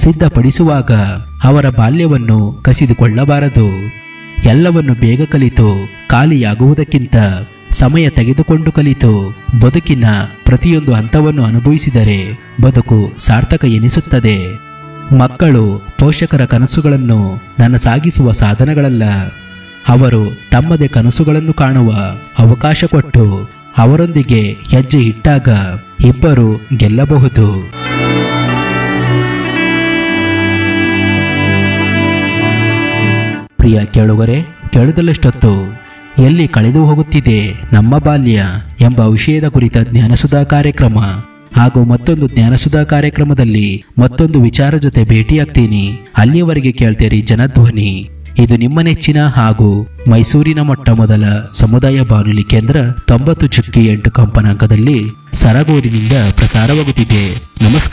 ಸಿದ್ಧಪಡಿಸುವಾಗ ಅವರ ಬಾಲ್ಯವನ್ನು ಕಸಿದುಕೊಳ್ಳಬಾರದು ಎಲ್ಲವನ್ನು ಬೇಗ ಕಲಿತು ಖಾಲಿಯಾಗುವುದಕ್ಕಿಂತ ಸಮಯ ತೆಗೆದುಕೊಂಡು ಕಲಿತು ಬದುಕಿನ ಪ್ರತಿಯೊಂದು ಹಂತವನ್ನು ಅನುಭವಿಸಿದರೆ ಬದುಕು ಸಾರ್ಥಕ ಎನಿಸುತ್ತದೆ ಮಕ್ಕಳು ಪೋಷಕರ ಕನಸುಗಳನ್ನು ನನ್ನ ಸಾಗಿಸುವ ಸಾಧನಗಳಲ್ಲ ಅವರು ತಮ್ಮದೇ ಕನಸುಗಳನ್ನು ಕಾಣುವ ಅವಕಾಶ ಕೊಟ್ಟು ಅವರೊಂದಿಗೆ ಹೆಜ್ಜೆ ಇಟ್ಟಾಗ ಇಬ್ಬರು ಗೆಲ್ಲಬಹುದು ಪ್ರಿಯ ಕೇಳುಗರೆ ಕೇಳುವುದಲ್ಲಷ್ಟೊತ್ತು ಎಲ್ಲಿ ಕಳೆದು ಹೋಗುತ್ತಿದೆ ನಮ್ಮ ಬಾಲ್ಯ ಎಂಬ ವಿಷಯದ ಕುರಿತ ಜ್ಞಾನಸುಧಾ ಕಾರ್ಯಕ್ರಮ ಹಾಗೂ ಮತ್ತೊಂದು ಜ್ಞಾನಸುಧಾ ಕಾರ್ಯಕ್ರಮದಲ್ಲಿ ಮತ್ತೊಂದು ವಿಚಾರ ಜೊತೆ ಭೇಟಿಯಾಗ್ತೀನಿ ಅಲ್ಲಿಯವರೆಗೆ ಕೇಳ್ತೀರಿ ಜನಧ್ವನಿ ಇದು ನಿಮ್ಮ ನೆಚ್ಚಿನ ಹಾಗೂ ಮೈಸೂರಿನ ಮೊಟ್ಟ ಮೊದಲ ಸಮುದಾಯ ಬಾನುಲಿ ಕೇಂದ್ರ ತೊಂಬತ್ತು ಚುಕ್ಕಿ ಎಂಟು ಕಂಪನಾಂಕದಲ್ಲಿ ಸರಗೂರಿನಿಂದ ಪ್ರಸಾರವಾಗುತ್ತಿದೆ ನಮಸ್ಕಾರ